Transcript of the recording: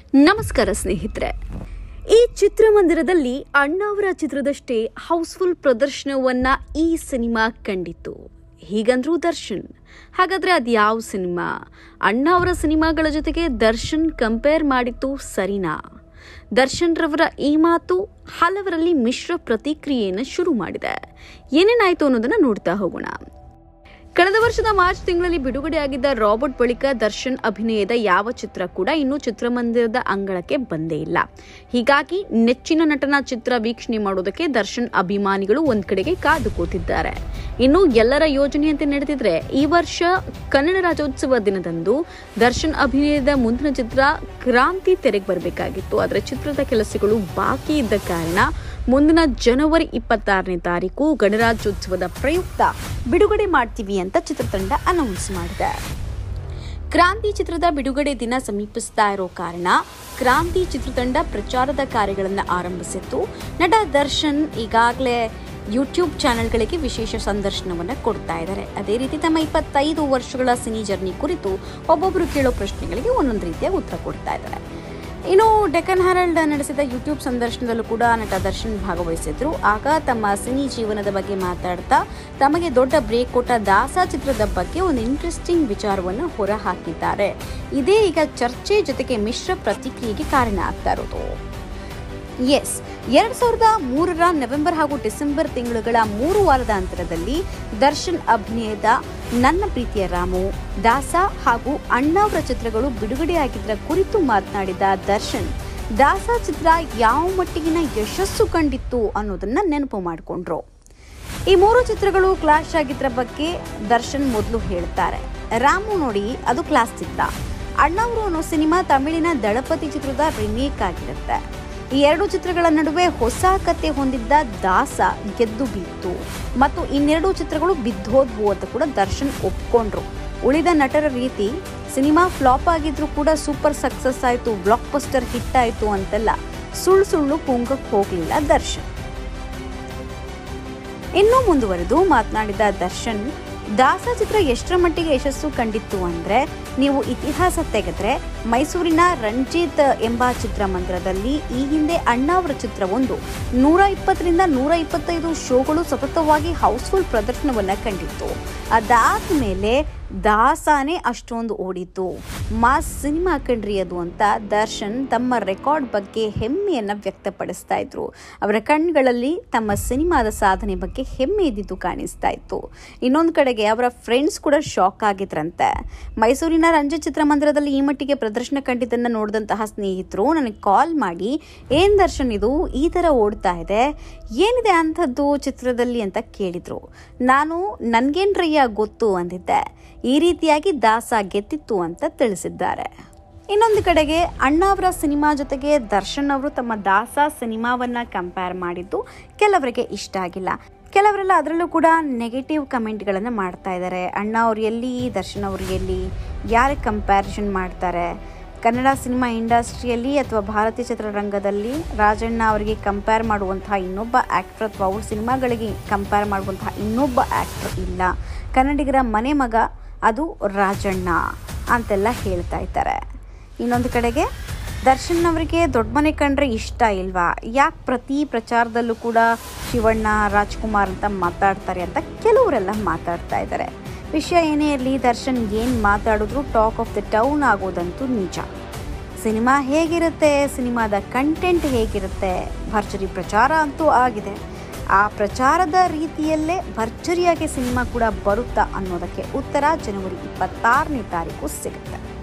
ನಮಸ್ಕಾರ ಸ್ನೇಹಿತರೆ ಈ ಚಿತ್ರಮಂದಿರದಲ್ಲಿ ಅಣ್ಣಾವರ ಚಿತ್ರದಷ್ಟೇ ಹೌಸ್ಫುಲ್ ಪ್ರದರ್ಶನವನ್ನ ಈ ಸಿನಿಮಾ ಕಂಡಿತ್ತು ಹೀಗಂದ್ರು ದರ್ಶನ್ ಹಾಗಾದ್ರೆ ಅದ್ಯಾವ ಸಿನಿಮಾ ಅಣ್ಣ ಅವರ ಸಿನಿಮಾಗಳ ಜೊತೆಗೆ ದರ್ಶನ್ ಕಂಪೇರ್ ಮಾಡಿತ್ತು ಸರಿನಾ ದರ್ಶನ್ ರವರ ಈ ಮಾತು ಹಲವರಲ್ಲಿ ಮಿಶ್ರ ಪ್ರತಿಕ್ರಿಯೆಯನ್ನು ಶುರು ಮಾಡಿದೆ ಏನೇನಾಯ್ತು ಅನ್ನೋದನ್ನ ನೋಡ್ತಾ ಹೋಗೋಣ ಕಳೆದ ವರ್ಷದ ಮಾರ್ಚ್ ತಿಂಗಳಲ್ಲಿ ಬಿಡುಗಡೆಯಾಗಿದ್ದ ರಾಬರ್ಟ್ ಬಳಿಕ ದರ್ಶನ್ ಅಭಿನಯದ ಯಾವ ಚಿತ್ರ ಕೂಡ ಇನ್ನೂ ಚಿತ್ರಮಂದಿರದ ಅಂಗಳಕ್ಕೆ ಬಂದೇ ಇಲ್ಲ ಹೀಗಾಗಿ ನೆಚ್ಚಿನ ನಟನ ಚಿತ್ರ ವೀಕ್ಷಣೆ ಮಾಡೋದಕ್ಕೆ ದರ್ಶನ್ ಅಭಿಮಾನಿಗಳು ಒಂದ್ ಕಡೆಗೆ ಕಾದು ಕೂತಿದ್ದಾರೆ ಇನ್ನು ಎಲ್ಲರ ಯೋಜನೆಯಂತೆ ನಡೆದಿದ್ರೆ ಈ ವರ್ಷ ಕನ್ನಡ ರಾಜ್ಯೋತ್ಸವ ದಿನದಂದು ದರ್ಶನ್ ಅಭಿನಯದ ಮುಂದಿನ ಚಿತ್ರ ಕ್ರಾಂತಿ ತೆರೆಗೆ ಬರಬೇಕಾಗಿತ್ತು ಆದರೆ ಚಿತ್ರದ ಕೆಲಸಗಳು ಬಾಕಿ ಇದ್ದ ಕಾರಣ ಮುಂದಿನ ಜನವರಿ ಇಪ್ಪತ್ತಾರನೇ ತಾರೀಕು ಗಣರಾಜ್ಯೋತ್ಸವದ ಪ್ರಯುಕ್ತ ಬಿಡುಗಡೆ ಮಾಡ್ತೀವಿ ಅಂತ ಚಿತ್ರತಂಡ ಅನೌನ್ಸ್ ಮಾಡಿದೆ ಕ್ರಾಂತಿ ಚಿತ್ರದ ಬಿಡುಗಡೆ ದಿನ ಸಮೀಪಿಸ್ತಾ ಇರೋ ಕಾರಣ ಕ್ರಾಂತಿ ಚಿತ್ರತಂಡ ಪ್ರಚಾರದ ಕಾರ್ಯಗಳನ್ನು ಆರಂಭಿಸಿತ್ತು ನಟ ದರ್ಶನ್ ಈಗಾಗಲೇ ಯೂಟ್ಯೂಬ್ ಚಾನೆಲ್ಗಳಿಗೆ ವಿಶೇಷ ಸಂದರ್ಶನವನ್ನು ಕೊಡ್ತಾ ಇದ್ದಾರೆ ಅದೇ ರೀತಿ ತಮ್ಮ ಇಪ್ಪತ್ತೈದು ವರ್ಷಗಳ ಸಿನಿ ಜರ್ನಿ ಕುರಿತು ಒಬ್ಬೊಬ್ಬರು ಕೇಳೋ ಪ್ರಶ್ನೆಗಳಿಗೆ ಒಂದೊಂದು ರೀತಿಯ ಉತ್ತರ ಕೊಡ್ತಾ ಇದ್ದಾರೆ ಇನ್ನು ಡೆಕ್ಕನ್ ಹೆರಲ್ಡ್ ನಡೆಸಿದ ಯೂಟ್ಯೂಬ್ ಸಂದರ್ಶನದಲ್ಲೂ ಕೂಡ ನಟ ದರ್ಶನ್ ಭಾಗವಹಿಸಿದ್ರು ಆಗ ತಮ್ಮ ಸಿನಿ ಜೀವನದ ಬಗ್ಗೆ ಮಾತಾಡ್ತಾ ತಮಗೆ ದೊಡ್ಡ ಬ್ರೇಕ್ ಕೊಟ್ಟ ದಾಸ ಚಿತ್ರದ ಬಗ್ಗೆ ಒಂದು ಇಂಟ್ರೆಸ್ಟಿಂಗ್ ವಿಚಾರವನ್ನು ಹೊರಹಾಕಿದ್ದಾರೆ ಇದೇ ಈಗ ಚರ್ಚೆ ಜೊತೆಗೆ ಮಿಶ್ರ ಪ್ರತಿಕ್ರಿಯೆಗೆ ಕಾರಣ ಆಗ್ತಾ ಇರೋದು ಎಸ್ ಎರಡ್ ಸಾವಿರದ ಮೂರರ ನವೆಂಬರ್ ಹಾಗೂ ಡಿಸೆಂಬರ್ ತಿಂಗಳುಗಳ ಮೂರು ವಾರದ ಅಂತರದಲ್ಲಿ ದರ್ಶನ್ ಅಭಿನಯದ ನನ್ನ ಪ್ರೀತಿಯ ರಾಮು ದಾಸ ಹಾಗೂ ಅಣ್ಣಾವರ ಚಿತ್ರಗಳು ಬಿಡುಗಡೆಯಾಗಿದ್ದರ ಕುರಿತು ಮಾತನಾಡಿದ ದರ್ಶನ್ ದಾಸ ಚಿತ್ರ ಯಾವ ಮಟ್ಟಿಗಿನ ಯಶಸ್ಸು ಕಂಡಿತ್ತು ಅನ್ನೋದನ್ನ ನೆನಪು ಮಾಡಿಕೊಂಡ್ರು ಈ ಮೂರು ಚಿತ್ರಗಳು ಕ್ಲಾಶ್ ಆಗಿದ್ರ ಬಗ್ಗೆ ದರ್ಶನ್ ಮೊದಲು ಹೇಳ್ತಾರೆ ರಾಮು ನೋಡಿ ಅದು ಕ್ಲಾಸ್ ಚಿತ್ರ ಅಣ್ಣಾವರು ಅನ್ನೋ ಸಿನಿಮಾ ತಮಿಳಿನ ದಳಪತಿ ಚಿತ್ರದ ರಿಮೇಕ್ ಆಗಿರುತ್ತೆ ಈ ಎರಡು ಚಿತ್ರಗಳ ನಡುವೆ ಹೊಸ ಕತೆ ಹೊಂದಿದ್ದ ದಾಸ ಗೆದ್ದು ಬಿತ್ತು ಮತ್ತು ಇನ್ನೆರಡು ಚಿತ್ರಗಳು ಬಿದ್ದೋದ್ವು ಅಂತ ಕೂಡ ದರ್ಶನ್ ಒಪ್ಕೊಂಡ್ರು ಉಳಿದ ನಟರ ರೀತಿ ಸಿನಿಮಾ ಫ್ಲಾಪ್ ಆಗಿದ್ರು ಕೂಡ ಸೂಪರ್ ಸಕ್ಸಸ್ ಆಯಿತು ಬ್ಲಾಕ್ ಬಸ್ಟರ್ ಹಿಟ್ ಆಯಿತು ಅಂತೆಲ್ಲ ಸುಳ್ಳು ಸುಳ್ಳು ಪುಂಗಕ್ಕೆ ಹೋಗಲಿಲ್ಲ ದರ್ಶನ್ ಇನ್ನೂ ಮುಂದುವರೆದು ಮಾತನಾಡಿದ ದರ್ಶನ್ ದಾಸ ಚಿತ್ರ ಎಷ್ಟರ ಮಟ್ಟಿಗೆ ಯಶಸ್ಸು ಕಂಡಿತ್ತು ಅಂದ್ರೆ ನೀವು ಇತಿಹಾಸ ತೆಗೆದ್ರೆ ಮೈಸೂರಿನ ರಂಜಿತ್ ಎಂಬ ಚಿತ್ರಮಂದಿರದಲ್ಲಿ ಈ ಹಿಂದೆ ಅಣ್ಣಾವರ ಚಿತ್ರವೊಂದು ನೂರ ಇಪ್ಪತ್ತರಿಂದ ನೂರ ಇಪ್ಪತ್ತೈದು ಶೋಗಳು ಸತತವಾಗಿ ಹೌಸ್ಫುಲ್ ಪ್ರದರ್ಶನವನ್ನ ಕಂಡಿತ್ತು ಅದಾದ ಮೇಲೆ ದಾಸಾನೇ ಅಷ್ಟೊಂದು ಓಡಿತು ಮಾಸ್ ಸಿನಿಮಾ ಕಣ್ರಿ ಅದು ಅಂತ ದರ್ಶನ್ ತಮ್ಮ ರೆಕಾರ್ಡ್ ಬಗ್ಗೆ ಹೆಮ್ಮೆಯನ್ನ ವ್ಯಕ್ತಪಡಿಸ್ತಾ ಇದ್ರು ಅವರ ಕಣ್ಗಳಲ್ಲಿ ತಮ್ಮ ಸಿನಿಮಾದ ಸಾಧನೆ ಬಗ್ಗೆ ಹೆಮ್ಮೆ ಇದ್ದಿದ್ದು ಕಾಣಿಸ್ತಾ ಇತ್ತು ಇನ್ನೊಂದು ಕಡೆಗೆ ಅವರ ಫ್ರೆಂಡ್ಸ್ ಕೂಡ ಶಾಕ್ ಆಗಿದ್ರಂತೆ ಮೈಸೂರಿನ ರಂಜಿತ್ ಚಿತ್ರಮಂದಿರದಲ್ಲಿ ಈ ಮಟ್ಟಿಗೆ ಪ್ರದರ್ಶನ ಕಂಡಿದ್ದನ್ನು ನೋಡಿದಂತಹ ಸ್ನೇಹಿತರು ನನಗೆ ಕಾಲ್ ಮಾಡಿ ಏನ್ ದರ್ಶನ್ ಇದು ಈ ಥರ ಓಡ್ತಾ ಇದೆ ಏನಿದೆ ಅಂಥದ್ದು ಚಿತ್ರದಲ್ಲಿ ಅಂತ ಕೇಳಿದ್ರು ನಾನು ನನ್ಗೇನ್ರಯ್ಯ ಗೊತ್ತು ಅಂದಿದ್ದೆ ಈ ರೀತಿಯಾಗಿ ದಾಸ ಗೆದ್ದಿತ್ತು ಅಂತ ತಿಳಿಸಿದ್ದಾರೆ ಇನ್ನೊಂದು ಕಡೆಗೆ ಅಣ್ಣ ಅವರ ಸಿನಿಮಾ ಜೊತೆಗೆ ದರ್ಶನ್ ಅವರು ತಮ್ಮ ದಾಸ ಸಿನಿಮಾವನ್ನ ಕಂಪೇರ್ ಮಾಡಿದ್ದು ಕೆಲವರಿಗೆ ಇಷ್ಟ ಆಗಿಲ್ಲ ಕೆಲವರೆಲ್ಲ ಅದರಲ್ಲೂ ಕೂಡ ನೆಗೆಟಿವ್ ಕಮೆಂಟ್ಗಳನ್ನು ಮಾಡ್ತಾ ಇದ್ದಾರೆ ಅಣ್ಣ ಅವ್ರು ಎಲ್ಲಿ ದರ್ಶನ್ ಅವ್ರು ಎಲ್ಲಿ ಯಾರಿಗೆ ಕಂಪ್ಯಾರಿಸನ್ ಮಾಡ್ತಾರೆ ಕನ್ನಡ ಸಿನಿಮಾ ಇಂಡಸ್ಟ್ರಿಯಲ್ಲಿ ಅಥವಾ ಭಾರತೀಯ ಚಿತ್ರರಂಗದಲ್ಲಿ ರಾಜಣ್ಣ ಅವರಿಗೆ ಕಂಪೇರ್ ಮಾಡುವಂತಹ ಇನ್ನೊಬ್ಬ ಆ್ಯಕ್ಟರ್ ಅಥವಾ ಅವ್ರ ಸಿನಿಮಾಗಳಿಗೆ ಕಂಪೇರ್ ಮಾಡುವಂತಹ ಇನ್ನೊಬ್ಬ ಆ್ಯಕ್ಟರ್ ಇಲ್ಲ ಕನ್ನಡಿಗರ ಮನೆ ಮಗ ಅದು ರಾಜಣ್ಣ ಅಂತೆಲ್ಲ ಹೇಳ್ತಾ ಇದ್ದಾರೆ ಇನ್ನೊಂದು ಕಡೆಗೆ ದರ್ಶನ್ ಅವರಿಗೆ ದೊಡ್ಡ ಮನೆ ಕಂಡ್ರೆ ಇಷ್ಟ ಇಲ್ವಾ ಯಾಕೆ ಪ್ರತಿ ಪ್ರಚಾರದಲ್ಲೂ ಕೂಡ ಶಿವಣ್ಣ ರಾಜ್ಕುಮಾರ್ ಅಂತ ಮಾತಾಡ್ತಾರೆ ಅಂತ ಕೆಲವರೆಲ್ಲ ಮಾತಾಡ್ತಾ ಇದ್ದಾರೆ ವಿಷಯ ಏನೇ ಇರಲಿ ದರ್ಶನ್ ಏನು ಮಾತಾಡಿದ್ರು ಟಾಕ್ ಆಫ್ ದ ಟೌನ್ ಆಗೋದಂತೂ ನಿಜ ಸಿನಿಮಾ ಹೇಗಿರುತ್ತೆ ಸಿನಿಮಾದ ಕಂಟೆಂಟ್ ಹೇಗಿರುತ್ತೆ ಭರ್ಜರಿ ಪ್ರಚಾರ ಅಂತೂ ಆಗಿದೆ ಆ ಪ್ರಚಾರದ ರೀತಿಯಲ್ಲೇ ಭರ್ಜರಿಯಾಗಿ ಸಿನಿಮಾ ಕೂಡ ಬರುತ್ತಾ ಅನ್ನೋದಕ್ಕೆ ಉತ್ತರ ಜನವರಿ ಇಪ್ಪತ್ತಾರನೇ ತಾರೀಕು ಸಿಗುತ್ತೆ